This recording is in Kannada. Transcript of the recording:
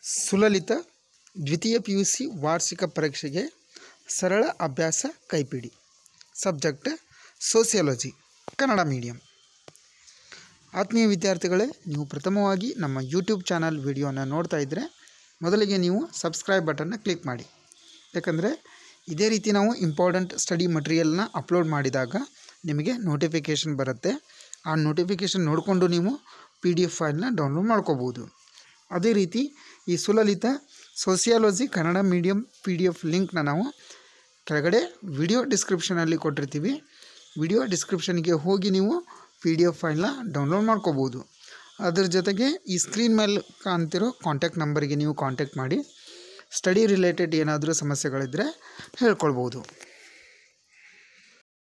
ಸುಲಲಿತ ದ್ವಿತೀಯ ಪಿ ಯು ಸಿ ವಾರ್ಷಿಕ ಪರೀಕ್ಷೆಗೆ ಸರಳ ಅಭ್ಯಾಸ ಕೈಪಿಡಿ ಸಬ್ಜೆಕ್ಟ್ ಸೋಸಿಯಾಲಜಿ ಕನ್ನಡ ಮೀಡಿಯಂ ಆತ್ಮೀಯ ವಿದ್ಯಾರ್ಥಿಗಳೇ ನೀವು ಪ್ರಥಮವಾಗಿ ನಮ್ಮ ಯೂಟ್ಯೂಬ್ ಚಾನಲ್ ವಿಡಿಯೋನ ನೋಡ್ತಾ ಇದ್ದರೆ ಮೊದಲಿಗೆ ನೀವು ಸಬ್ಸ್ಕ್ರೈಬ್ ಬಟನ್ನ ಕ್ಲಿಕ್ ಮಾಡಿ ಯಾಕಂದರೆ ಇದೇ ರೀತಿ ನಾವು ಇಂಪಾರ್ಟೆಂಟ್ ಸ್ಟಡಿ ಮಟೀರಿಯಲ್ನ ಅಪ್ಲೋಡ್ ಮಾಡಿದಾಗ ನಿಮಗೆ ನೋಟಿಫಿಕೇಷನ್ ಬರುತ್ತೆ ಆ ನೋಟಿಫಿಕೇಷನ್ ನೋಡಿಕೊಂಡು ನೀವು ಪಿ ಡಿ ಎಫ್ ಫೈಲ್ನ ಡೌನ್ಲೋಡ್ ಮಾಡ್ಕೋಬೋದು ಅದೇ ರೀತಿ ಈ ಸುಲಲಿತ sociology Kannada medium P D F ಲಿಂಕ್ನ ನಾವು ಕೆಳಗಡೆ ವಿಡಿಯೋ ಡಿಸ್ಕ್ರಿಪ್ಷನಲ್ಲಿ ಕೊಟ್ಟಿರ್ತೀವಿ ವಿಡಿಯೋ ಡಿಸ್ಕ್ರಿಪ್ಷನ್ಗೆ ಹೋಗಿ ನೀವು ಪಿ ಡಿ ಎಫ್ ಫೈಲ್ನ ಡೌನ್ಲೋಡ್ ಮಾಡ್ಕೋಬೋದು ಅದ್ರ ಜೊತೆಗೆ ಈ ಸ್ಕ್ರೀನ್ ಮೇಲೆ ಕಾಣ್ತಿರೋ ಕಾಂಟ್ಯಾಕ್ಟ್ ನಂಬರಿಗೆ ನೀವು ಕಾಂಟ್ಯಾಕ್ಟ್ ಮಾಡಿ ಸ್ಟಡಿ ರಿಲೇಟೆಡ್ ಏನಾದರೂ ಸಮಸ್ಯೆಗಳಿದ್ದರೆ ಹೇಳ್ಕೊಳ್ಬೋದು